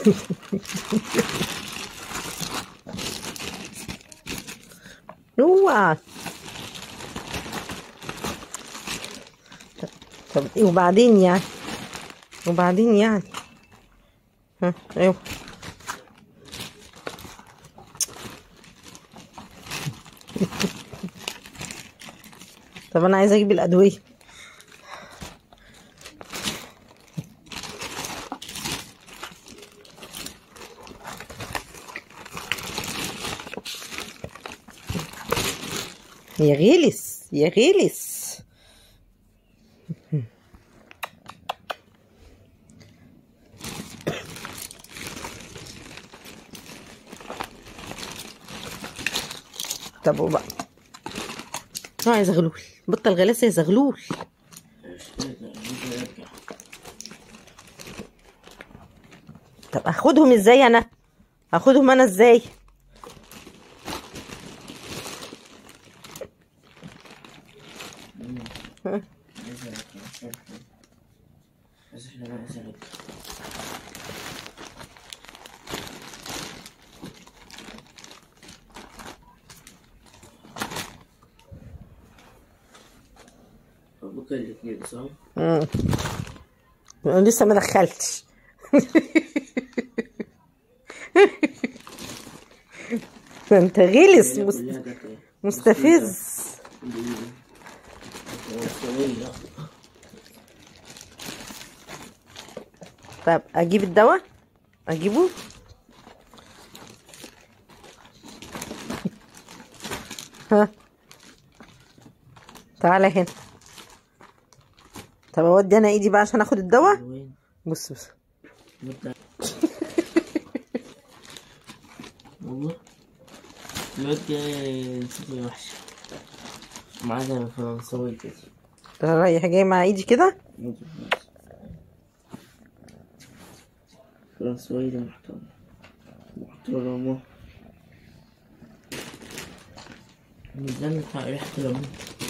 اوعى طب- طب ايه وبعدين يعني وبعدين يعني ها ايوه طب انا عايزه اجيب الادويه يا غلس يا غلس طب وبقى اه يا زغلول بطل غلاسه يا زغلول طب اخدهم ازاي انا اخدهم انا ازاي بكلك كده صح؟ مم. لسه ما دخلتش ده انت غلس مست... كلها جت ايه؟ مستفز طويلة طب اجيب الدواء اجيبه ها تعالى هنا طب اودي انا ايدي بقى عشان اخد الدواء وين؟ بص بص متى؟ والله الواد جاي نسيته وحش معانا فرنساوي كده ده رايح جاي مع ايدي كده فرنساوي ده محترم محترمة ميزان بتاع ريحة ليمون